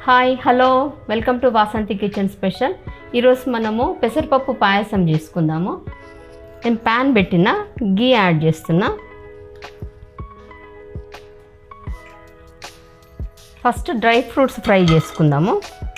hi hello welcome to Vasanthi kitchen special ఈరోజు మనము పెసరపప్పు పాయసం చేసుకుందాము నేను ప్యాన్ పెట్టిన గీ యాడ్ చేస్తున్నా ఫస్ట్ డ్రై ఫ్రూట్స్ ఫ్రై చేసుకుందాము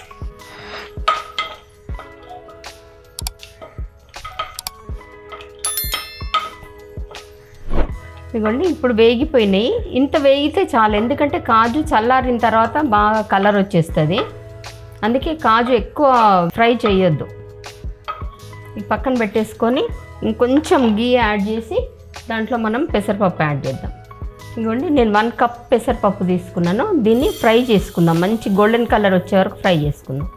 ఇదిగోండి ఇప్పుడు వేగిపోయినాయి ఇంత వేగితే చాలు ఎందుకంటే కాజు చల్లారిన తర్వాత బాగా కలర్ వచ్చేస్తుంది అందుకే కాజు ఎక్కువ ఫ్రై చేయొద్దు ఈ పక్కన పెట్టేసుకొని ఇంకొంచెం గీ యాడ్ చేసి దాంట్లో మనం పెసరపప్పు యాడ్ చేద్దాం ఇదిగోండి నేను వన్ కప్ పెసరపప్పు తీసుకున్నాను దీన్ని ఫ్రై చేసుకుందాం మంచి గోల్డెన్ కలర్ వచ్చే వరకు ఫ్రై చేసుకుందాం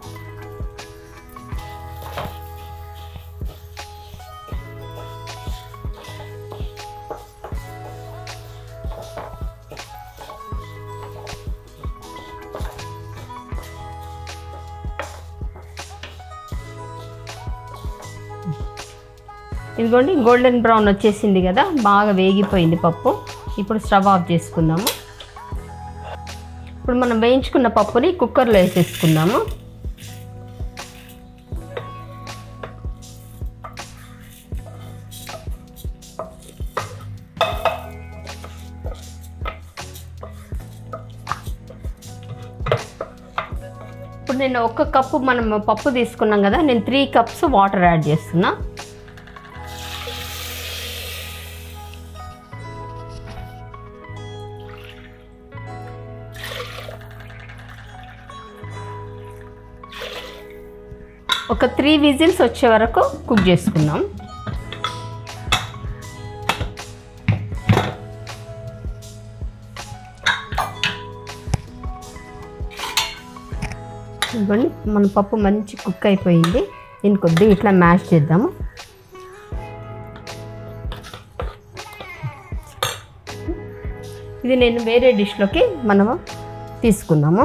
ఇదిగోండి గోల్డెన్ బ్రౌన్ వచ్చేసింది కదా బాగా వేగిపోయింది పప్పు ఇప్పుడు స్టవ్ ఆఫ్ చేసుకుందాము ఇప్పుడు మనం వేయించుకున్న పప్పుని కుక్కర్లో వేసేసుకుందాము ఇప్పుడు నేను ఒక కప్పు మనం పప్పు తీసుకున్నాం కదా నేను త్రీ కప్స్ వాటర్ యాడ్ చేస్తున్నా ఒక త్రీ విజిల్స్ వచ్చే వరకు కుక్ చేసుకుందాం ఇవ్వండి మన పప్పు మంచి కుక్ అయిపోయింది దీన్ని కొద్దిగా ఇట్లా మ్యాష్ చేద్దాము ఇది నేను వేరే డిష్లోకి మనము తీసుకుందాము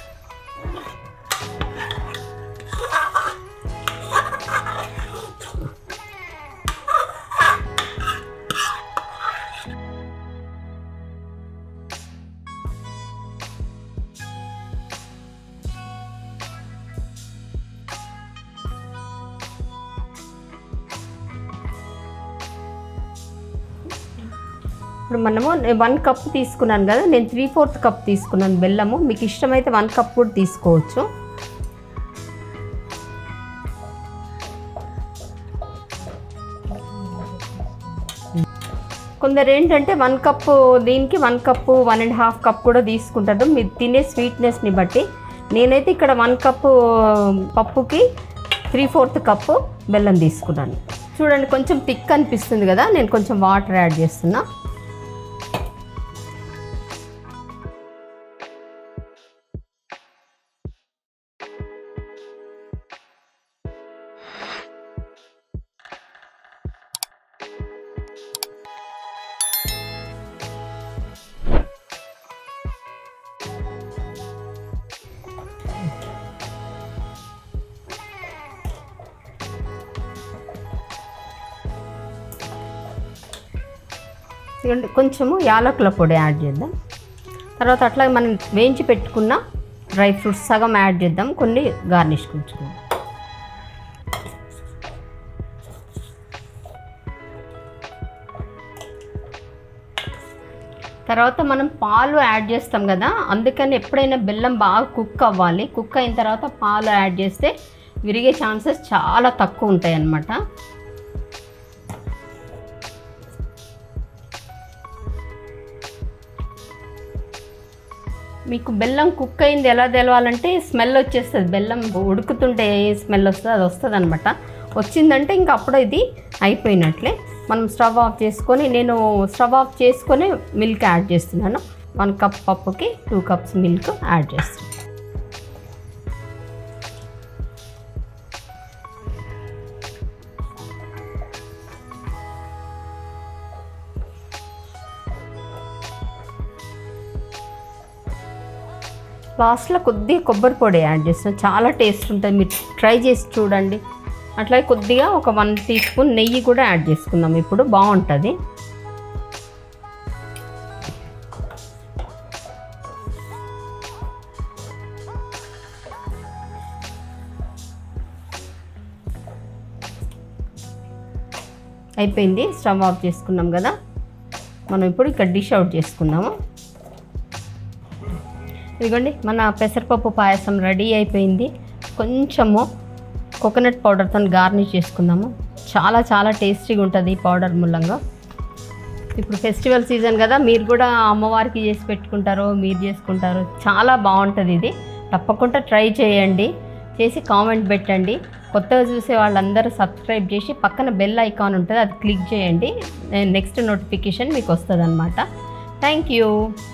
ఇప్పుడు మనము వన్ కప్ తీసుకున్నాను కదా నేను త్రీ ఫోర్త్ కప్ తీసుకున్నాను బెల్లము మీకు ఇష్టమైతే వన్ కప్ కూడా తీసుకోవచ్చు కొందరు ఏంటంటే వన్ కప్పు దీనికి one cup one and half cup కూడా తీసుకుంటారు మీరు తినే స్వీట్నెస్ని బట్టి నేనైతే ఇక్కడ వన్ కప్పు పప్పుకి త్రీ ఫోర్త్ కప్పు బెల్లం తీసుకున్నాను చూడండి కొంచెం థిక్ అనిపిస్తుంది కదా నేను కొంచెం వాటర్ యాడ్ చేస్తున్నా ఇదిగోండి కొంచెము యాలకుల పొడి యాడ్ చేద్దాం తర్వాత అట్లాగే మనం వేయించి పెట్టుకున్న డ్రై ఫ్రూట్స్ సగం యాడ్ చేద్దాం కొన్ని గార్నిష్ ఉంచుకుందాం తర్వాత మనం పాలు యాడ్ చేస్తాం కదా అందుకని ఎప్పుడైనా బెల్లం బాగా కుక్ అవ్వాలి కుక్ అయిన తర్వాత పాలు యాడ్ చేస్తే విరిగే ఛాన్సెస్ చాలా తక్కువ ఉంటాయి అన్నమాట మీకు బెల్లం కుక్ అయింది ఎలా తెలవాలంటే స్మెల్ వచ్చేస్తుంది బెల్లం ఉడుకుతుంటే ఏ స్మెల్ వస్తుంది అది వస్తుంది అనమాట వచ్చిందంటే ఇంకా అప్పుడు ఇది అయిపోయినట్లే మనం స్టవ్ ఆఫ్ చేసుకొని నేను స్టవ్ ఆఫ్ చేసుకొని మిల్క్ యాడ్ చేస్తున్నాను వన్ కప్ పప్పుకి టూ కప్స్ మిల్క్ యాడ్ చేస్తున్నాను లాస్ట్లో కొద్దిగా కొబ్బరి పొడి యాడ్ చేస్తాను చాలా టేస్ట్ ఉంటుంది మీరు ట్రై చేసి చూడండి అట్లాగే కొద్దిగా ఒక వన్ టీ స్పూన్ నెయ్యి కూడా యాడ్ చేసుకుందాం ఇప్పుడు బాగుంటుంది అయిపోయింది స్టవ్ ఆఫ్ చేసుకున్నాం కదా మనం ఇప్పుడు ఇక్కడ డిష్ అవుట్ చేసుకుందాము ఇదిగోండి మన పెసరపప్పు పాయసం రెడీ అయిపోయింది కొంచెము కోకోనట్ పౌడర్తో గార్నిష్ చేసుకుందాము చాలా చాలా టేస్టీగా ఉంటుంది ఈ పౌడర్ మూలంగా ఇప్పుడు ఫెస్టివల్ సీజన్ కదా మీరు కూడా అమ్మవారికి చేసి పెట్టుకుంటారో మీరు చేసుకుంటారో చాలా బాగుంటుంది ఇది తప్పకుండా ట్రై చేయండి చేసి కామెంట్ పెట్టండి కొత్తగా చూసే వాళ్ళందరూ సబ్స్క్రైబ్ చేసి పక్కన బెల్ ఐకాన్ ఉంటుంది అది క్లిక్ చేయండి నెక్స్ట్ నోటిఫికేషన్ మీకు వస్తుంది అనమాట థ్యాంక్ యూ